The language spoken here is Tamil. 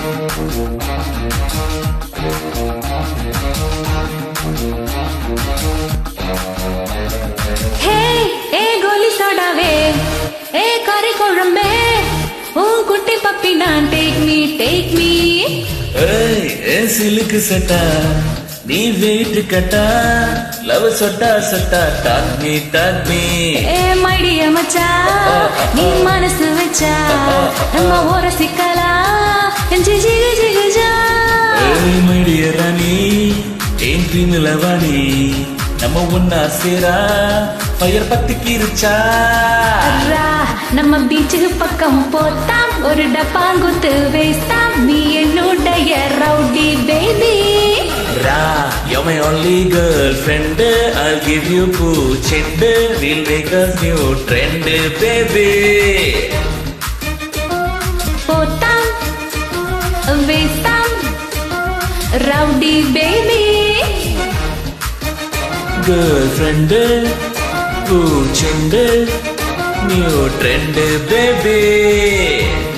ஹே ஏ கோலி சோடாவே ஏ கறி குழம்பே உன் குட்டி பப்பி நான் டேக் மீ டேக் மீ ஏய் ஏ சிலுக்கு சட்டா நீ வெயிட் கட்டா லவ் சொட்டா சொட்டா டாக் மீ டாக் மீ ஏ மைடிய மச்சா நீ மனசு வச்சா நம்ம ஓர சிக்கலா ஜி ஜிகு ஜிகு ஜா ஏய் மைடிய ராணி ஏன் ட்ரீம்ல வாடி நம்ம ஒன்னா சேரா ஃபயர் பத்திக்கு இருச்சா ரா, நம்ம பீச்சுக்கு பக்கம் போத்தாம் ஒரு டப்பாங்குத்து வேஸ்தாம் நீ என்னுடைய ரவுடி பேபி ரா you're my only girlfriend I'll give you பூச்செண்ட் we'll make a new trend baby போத்தாம் வேஸ்தாம் ரவுடி பேபி girlfriend பூச்செண்ட் new trend baby